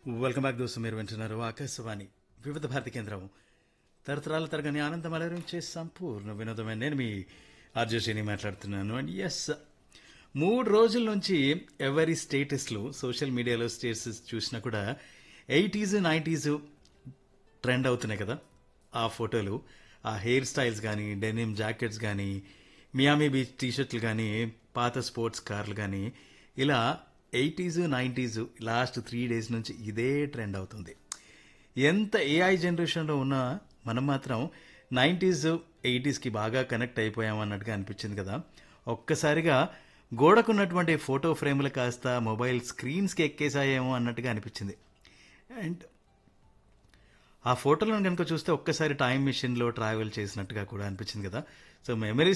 welcome back దోస్తు మీరు వింటున్నారు ఆకాశవాణి వివిధ భారతి కేంద్రం తరతరాల తరగని ఆనందం అలరించే సంపూర్ణ వినోదమైన నేను మీ ఆర్జేషిని మాట్లాడుతున్నాను అండ్ ఎస్ మూడు రోజుల నుంచి ఎవరి స్టేటస్లు సోషల్ మీడియాలో స్టేటస్ చూసినా కూడా ఎయిటీస్ నైంటీస్ ట్రెండ్ అవుతున్నాయి కదా ఆ ఫోటోలు ఆ హెయిర్ స్టైల్స్ కానీ డెనిమ్ జాకెట్స్ కానీ మియామి బీచ్ టీషర్ట్లు కానీ పాత స్పోర్ట్స్ కార్లు కానీ ఇలా eighties nineties last three days నుంచి ఇదే ట్రెండ్ అవుతుంది ఎంత ఏఐ జనరేషన్లో ఉన్నా మనం మాత్రం నైంటీస్ ఎయిటీస్కి బాగా కనెక్ట్ అయిపోయాం అన్నట్టుగా అనిపించింది కదా ఒక్కసారిగా గోడకున్నటువంటి ఫోటో ఫ్రేమ్లు కాస్త మొబైల్ స్క్రీన్స్కి ఎక్కేసాయేమో అన్నట్టుగా అనిపించింది అండ్ ఆ ఫోటోలను కనుక చూస్తే ఒక్కసారి టైం మిషన్లో ట్రావెల్ చేసినట్టుగా కూడా అనిపించింది కదా సో మెమరీస్